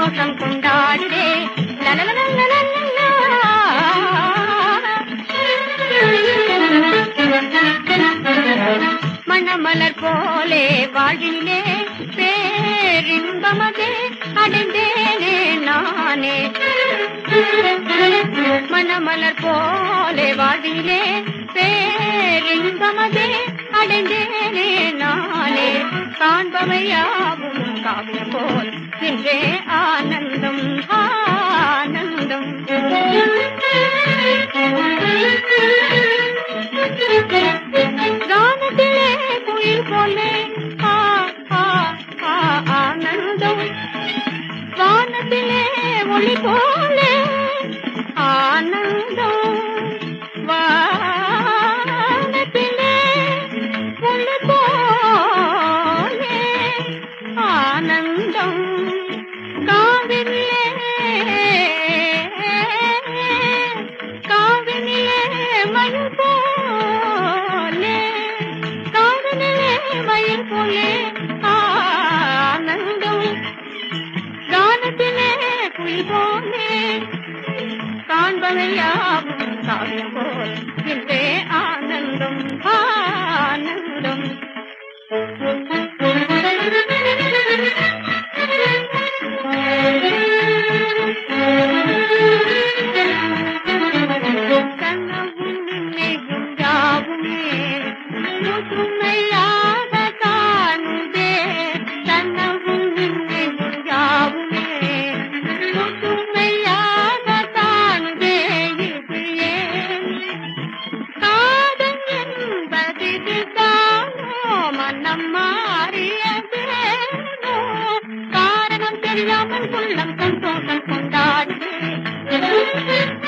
சந்தோஷம் கொண்டாடுதே மணமலர் போலே வாழ்வினிலே பேரின்பமதே அடைந்தேனே நானே மணமலர் போலே வாழ்வினிலே பேரின்பமதே அடைந்தேனே நானே காண்பவையாவும் காவியம் போல் இன்றே ஆனந்தம் ஆனந்தம் கானத்திலே குயில் போலே ஆ ஆ ஆ ஆனந்தம் வானத்திலே ஒளி போலே ஆனந்தம் வானத்திலே ஒளி போலே ஆனந்தம் காவிரிலே காவிரிலே மயில் போலே காவிரிலே மயில் போலே ஆனந்தம் கானத்திலே குயில் போலே காண்பவையாவும் காவியம் போல் இன்றே ஆனந்தம் ஆனந்தம் கனவும் நினைவும் யாவுமே முதுமையாக காணுதே கனவும் நினைவும் யாவுமே முதுமையாக காணுதே இது ஏன் காதல் என்பதிதுதானோ மனம் மாறியதேனோ காரணம் தெரியாமல் உள்ளம் சந்தோஷம் கொண்டாடுதே